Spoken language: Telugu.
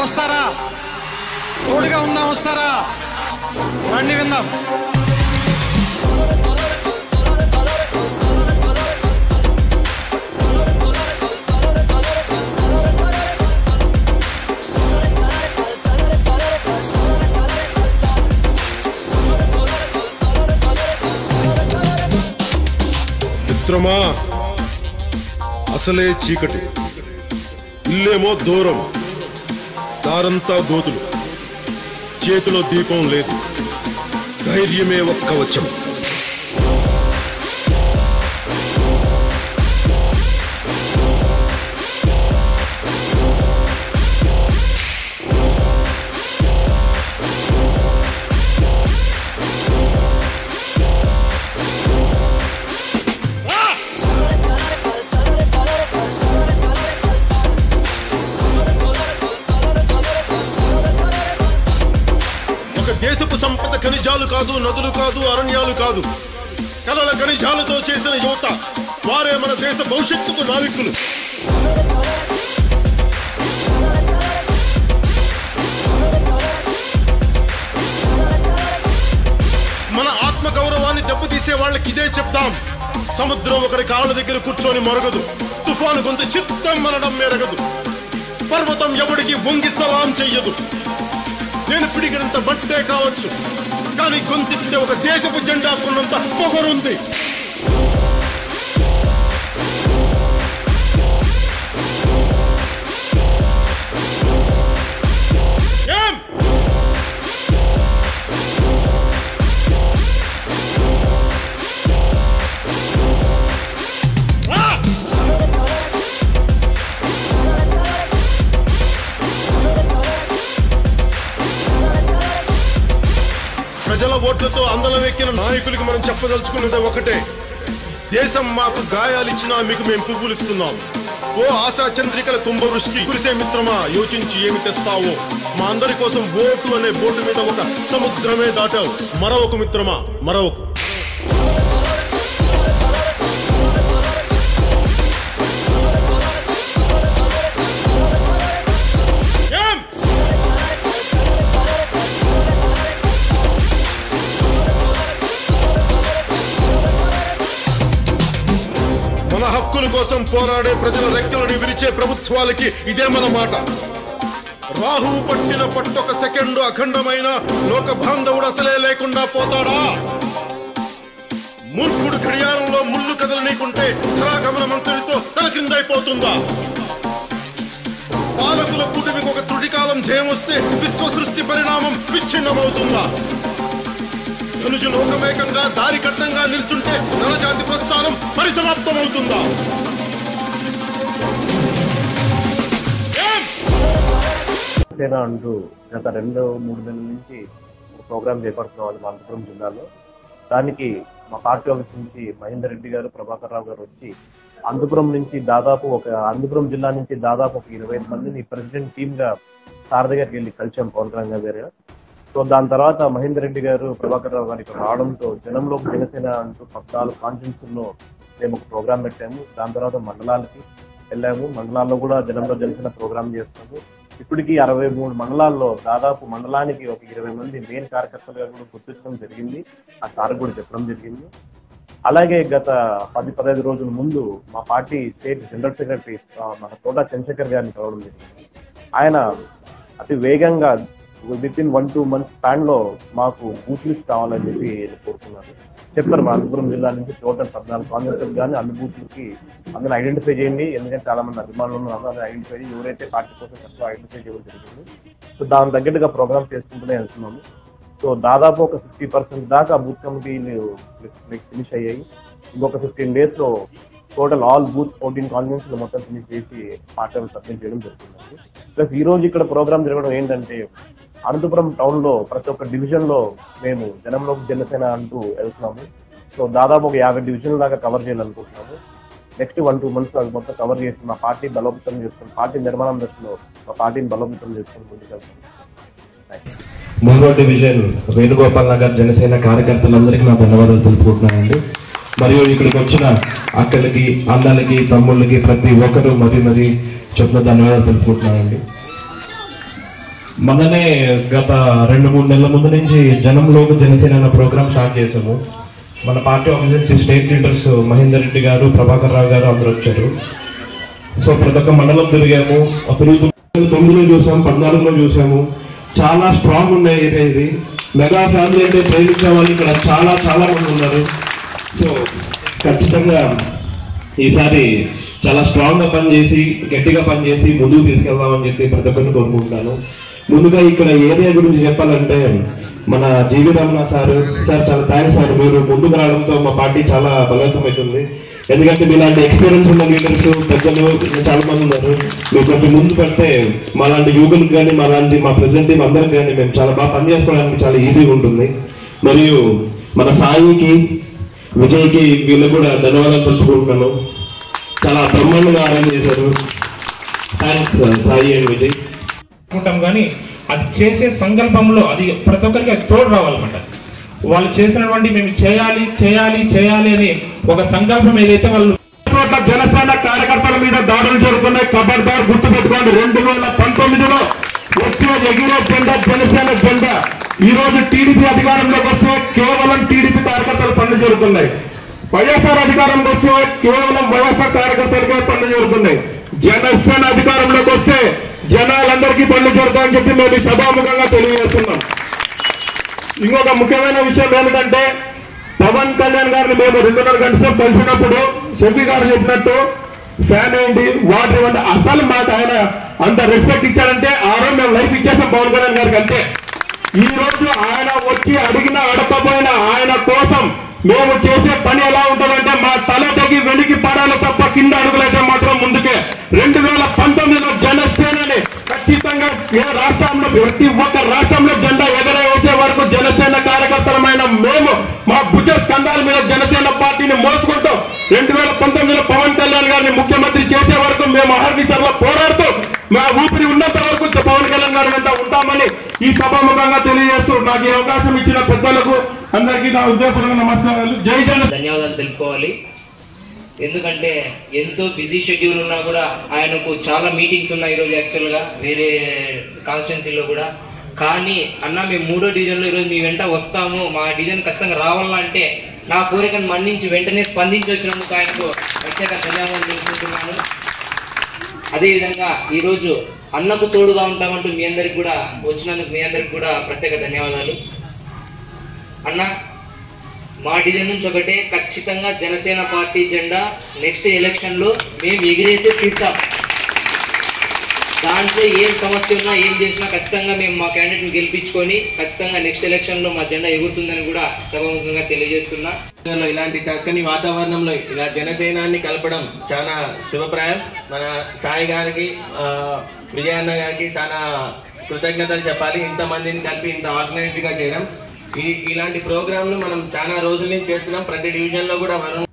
వస్తారా తోడుగా ఉందాం వస్తారా రండి విందాం మిత్రమా అసలే చీకటి ఇల్లేమో దూరం దారంతా గోతులు చేతిలో దీపం లేదు ధైర్యమే ఒక్క వచ్చం ఒక దేశపు సంపద ఖనిజాలు కాదు నదులు కాదు అరణ్యాలు కాదు కలల ఖనిజాలతో చేసిన యువత వారే మన దేశ భవిష్యత్తుకు నావికులు మన ఆత్మ గౌరవాన్ని దెబ్బతీసే వాళ్ళకి ఇదే చెప్తాం సముద్రం ఒకరి కాళ్ళ దగ్గర కూర్చొని మరగదు తుఫాను గొంతు చిత్తం మనడం మెరగదు పర్వతం ఎవడికి వంగి సలాం చెయ్యదు నేను పిడిగినంత బట్టే కావచ్చు కానీ గొంతెత్తితే ఒక దేశపు జెండాకున్నంత పొగరుంది ఏం రా! ప్రజల ఓట్లతో అందలం ఎక్కిన నాయకులకి మనం చెప్పదలుచుకున్నది ఒకటే దేశం మాకు గాయాలిచ్చినా మీకు మేము పువ్వులు ఇస్తున్నాం ఓ ఆశా చంద్రికల కుంభవృష్టి కురిసే మిత్రమా యోచించి ఏమి తెస్తావో మా అందరి కోసం ఓటు అనే బోర్డు మీద ఒక సముద్రమే దాటావు మరొక మిత్రమా మరొక ఏం మన హక్కుల కోసం పోరాడే ప్రజల రెక్కలను విరిచే ప్రభుత్వాలకి ఇదే మన మాట రాహు పట్టిన పట్టొక సెకండ్ అఖండమైన లోక బాంధవుడు అసలే లేకుండా పోతాడా మూర్ఖుడు గడియారంలో ముళ్ళు కదలనీకుంటే ధరాగమన మంత్రితో తల క్రిందైపోతుందా పాలకుల కూటమికి ఒక త్రుటికాలం జయం వస్తే విశ్వ సృష్టి పరిణామం విచ్ఛిన్నమవుతుందా ధనుజు లోకమేకంగా దారి కట్టంగా నిల్చుంటే నరజాతి ప్రస్థానం పరిసమాప్తమవుతుందా ఏం? సేన అంటూ గత రెండు మూడు నెలల నుంచి ఒక ప్రోగ్రామ్ చేపడుతున్నాం వాళ్ళు మా అనంతపురం జిల్లాలో దానికి మా పార్టీ ఆఫీస్ నుంచి మహేందర్ రెడ్డి గారు ప్రభాకర్ రావు గారు వచ్చి అనంతపురం నుంచి దాదాపు ఒక అనంతపురం జిల్లా నుంచి దాదాపు ఒక ఇరవై ఐదు మందిని ప్రెసిడెంట్ టీమ్ గా సార్ దగ్గరికి వెళ్ళి కలిసాం పవన్ కళ్యాణ్ గారి దగ్గర సో దాని తర్వాత మహేందర్ రెడ్డి గారు ప్రభాకర్ రావు గారు ఇక్కడ రావడంతో జనంలో జనసేన అంటూ పద్నాలుగు కాన్ఫరెన్స్ లో మేము ఒక ప్రోగ్రామ్ పెట్టాము దాని తర్వాత మండలాలకి వెళ్ళాము మండలాల్లో కూడా జనంలో జనసేన ప్రోగ్రామ్ చేస్తాము ఇప్పటికి అరవై మూడు మండలాల్లో దాదాపు మండలానికి ఒక ఇరవై మంది మెయిన్ కార్యకర్తలుగా కూడా గుర్తించడం జరిగింది ఆ సార్ కూడా చెప్పడం జరిగింది అలాగే గత పది పదహైదు రోజుల ముందు మా పార్టీ స్టేట్ జనరల్ సెక్రటరీ ఆ, మన తోట చంద్రశేఖర్ గారిని కలవడం జరిగింది ఆయన అతి వేగంగా with in one two months span లో మాకు బూత్ లిస్ట్ కావాలని చెప్పి కోరుకున్నారు చెప్పారు మా అనంతపురం జిల్లా నుంచి టోటల్ పద్నాలుగు కాంగ్రెస్ కానీ అన్ని బూత్లకి అందరూ ఐడెంటిఫై చేయండి ఎందుకంటే చాలా మంది అభిమానులు ఉన్నారు అందరూ ఐడెంటిఫై చేయండి ఎవరైతే పార్టీ కోసం తక్కువ ఐడెంటిఫై చేయడం జరిగింది సో దాని తగ్గట్టుగా ప్రోగ్రామ్ చేసుకుంటూనే వెళ్తున్నాము సో దాదాపు ఒక ఫిఫ్టీ పర్సెంట్ దాకా బూత్ కమిటీలు ఫినిష్ అయ్యాయి ఇంకొక ఫిఫ్టీన్ డేస్ లో టోటల్ ఆల్ బూత్ ఫోర్టీన్ కాన్వెన్స్ లో మొత్తం ఫినిష్ చేసి పార్టీ సబ్మిట్ చేయడం జరుగుతుంది ప్లస్ ఈ రోజు ఇక్కడ ప్రోగ్రామ్ జరగడం ఏంటంటే అనంతపురం టౌన్ లో ప్రతి ఒక్క డివిజన్ లో మేము జనంలో జనసేన అంటూ వెళ్తున్నాము సో దాదాపు ఒక యాభై డివిజన్ దాకా కవర్ చేయాలనుకుంటున్నాము నెక్స్ట్ వన్ టూ మంత్స్ అది మొత్తం కవర్ చేసి మా పార్టీ బలోపేతం చేసుకుని పార్టీ నిర్మాణం దశలో మా పార్టీని బలోపేతం చేసుకుని ముందుకెళ్తాం మున్గోడ్ డివిజన్ వేణుగోపాల్ నగర్ జనసేన కార్యకర్తలందరికీ నా ధన్యవాదాలు తెలుపుకుంటున్నానండి మరియు ఇక్కడికి వచ్చిన అక్కలకి అన్నలకి తమ్ముళ్ళకి ప్రతి ఒక్కరు మరి మరి చెప్తున్న ధన్యవాదాలు తెలుపుకుంటున్నానండి మొన్ననే గత రెండు మూడు నెలల ముందు నుంచి జనంలోకి జనసేన అన్న ప్రోగ్రామ్ స్టార్ట్ చేసాము మన పార్టీ ఆఫీస్ నుంచి స్టేట్ లీడర్స్ మహేందర్ రెడ్డి గారు ప్రభాకర్ రావు గారు అందరూ వచ్చారు సో ప్రతి ఒక్క మండలం తిరిగాము తిరుగుతూ తొమ్మిదిలో చూసాం పద్నాలుగులో చూసాము చాలా స్ట్రాంగ్ ఉన్న ఏరియా ఇది మెగా ఫ్యామిలీ అంటే ప్రేమించే వాళ్ళు ఇక్కడ చాలా చాలా మంది ఉన్నారు సో ఖచ్చితంగా ఈసారి చాలా స్ట్రాంగ్ గా పనిచేసి గట్టిగా పనిచేసి ముందుకు తీసుకెళ్దామని చెప్పి ప్రతి ఒక్కరిని కోరుకుంటున్నాను ముందుగా ఇక్కడ ఏరియా గురించి చెప్పాలంటే మన జీవి రమణ సార్ సార్ చాలా థ్యాంక్స్ సార్ మీరు ముందుకు రావడంతో మా పార్టీ చాలా బలవంతమవుతుంది ఎందుకంటే మీలాంటి ఎక్స్పీరియన్స్ ఉన్న లీడర్స్ పెద్దలు చాలా మంది ఉన్నారు మీరు కొంచెం ముందు పెడితే మాలాంటి యువకులకు కానీ మాలాంటి మా ప్రెసిడెంట్ టీం అందరికి కానీ మేము చాలా బాగా పనిచేసుకోవడానికి చాలా ఈజీగా ఉంటుంది మరియు మన సాయికి విజయ్కి వీళ్ళు కూడా ధన్యవాదాలు తెలుసుకుంటున్నాను చాలా బ్రహ్మాండంగా అరేంజ్ చేశారు థ్యాంక్స్ సాయి అండ్ విజయ్ అనుకుంటాం కానీ అది చేసే సంకల్పంలో అది ప్రతి ఒక్కరికి అది తోడు రావాలన్నమాట వాళ్ళు చేసినటువంటి మేము చేయాలి చేయాలి చేయాలి అని ఒక సంకల్పం ఏదైతే వాళ్ళు చోట్ల జనసేన కార్యకర్తల మీద దాడులు జరుగుతున్నాయి ఖబర్దార్ గుర్తుపెట్టుకోండి రెండు వేల పంతొమ్మిదిలో వచ్చిన ఎగిరే జెండా జనసేన జెండా ఈ రోజు టీడీపీ అధికారంలోకి వస్తే కేవలం టీడీపీ కార్యకర్తలు పనులు జరుగుతున్నాయి వైఎస్ఆర్ అధికారంలోకి వస్తే కేవలం వైఎస్ఆర్ కార్యకర్తలకే పనులు జరుగుతున్నాయి జనసేన అధికారంలోకి వస్తే జనాలందరికీ పనులు జరుగుతాయని చెప్పి మేము ఈ సభాముఖంగా తెలియజేస్తున్నాం ఇంకొక ముఖ్యమైన విషయం ఏమిటంటే పవన్ కళ్యాణ్ గారిని మేము రెండున్నర గంటల సేపు కలిసినప్పుడు షఫీ గారు చెప్పినట్టు ఫ్యాన్ ఏంటి వాటర్ ఇవ్వండి అసలు మాకు ఆయన అంత రెస్పెక్ట్ ఇచ్చారంటే ఆ రోజు మేము లైఫ్ ఇచ్చేసాం పవన్ కళ్యాణ్ గారికి అంతే ఈ రోజు ఆయన వచ్చి అడిగిన అడపపోయిన ఆయన కోసం మేము చేసే పని ఎలా ఉంటుందంటే మా తల తగ్గి వెలికి పడాలి తప్ప కింద అడుగులైతే మాత్రం ముందుకే రెండు వేల పంతొమ్మిదిలో జనసేనని ఖచ్చితంగా ఏ రాష్ట్రంలో ప్రతి ఒక్క రాష్ట్రంలో జెండా ఎగరే వేసే వరకు జనసేన కార్యకర్తలమైన మేము మా భుజ స్కంధాల మీద జనసేన పార్టీని మోసుకుంటూ రెండు వేల పంతొమ్మిదిలో పవన్ కళ్యాణ్ గారిని ముఖ్యమంత్రి చేసే వరకు మేము అహర్నిశర్లో పోరాడుతూ మా ఊపిరి ఉన్నంత వరకు పవన్ కళ్యాణ్ గారి వెంట ఉంటామని ఈ సభాముఖంగా తెలియజేస్తూ నాకు ఈ అవకాశం ఇచ్చిన పెద్దలకు అందరికీ నా ఉద్యోగపూర్వక నమస్కారాలు జై జన ధన్యవాదాలు తెలుపుకోవాలి ఎందుకంటే ఎంతో బిజీ షెడ్యూల్ ఉన్నా కూడా ఆయనకు చాలా మీటింగ్స్ ఉన్నాయి ఈరోజు యాక్చువల్గా వేరే కాన్స్టిట్యున్సీలో కూడా కానీ అన్న మేము మూడో డివిజన్లో ఈరోజు మీ వెంట వస్తాము మా డివిజన్ ఖచ్చితంగా రావాలంటే నా కోరికను మన్నించి వెంటనే స్పందించి వచ్చినందుకు ఆయనకు ప్రత్యేక ధన్యవాదాలు తెలుపుకుంటున్నాను అదేవిధంగా ఈరోజు అన్నకు తోడుగా ఉంటామంటూ మీ అందరికి కూడా వచ్చినందుకు మీ అందరికి కూడా ప్రత్యేక ధన్యవాదాలు అన్న మా డిజైన్ నుంచి ఒకటే ఖచ్చితంగా జనసేన పార్టీ జెండా నెక్స్ట్ ఎలక్షన్ లో మేము ఎగిరేసే తీర్తాం దాంట్లో ఏం సమస్య ఉన్నా ఏం చేసినా ఖచ్చితంగా మేము మా క్యాండిడేట్ ని గెలిపించుకొని ఖచ్చితంగా నెక్స్ట్ ఎలక్షన్ లో మా జెండా ఎగురుతుందని కూడా సభాముఖంగా తెలియజేస్తున్నా లో ఇలాంటి చక్కని వాతావరణంలో ఇలా జనసేనాన్ని కలపడం చాలా శుభప్రాయం మన సాయి గారికి ఆ, విజయన్న గారికి చాలా కృతజ్ఞతలు చెప్పాలి ఇంతమందిని కలిపి ఇంత ఆర్గనైజ్డ్ గా చేయడం ఈ ఇలాంటి ప్రోగ్రాంలు మనం చాలా రోజుల నుంచి చేస్తున్నాం ప్రతి డివిజన్ లో కూడా మనం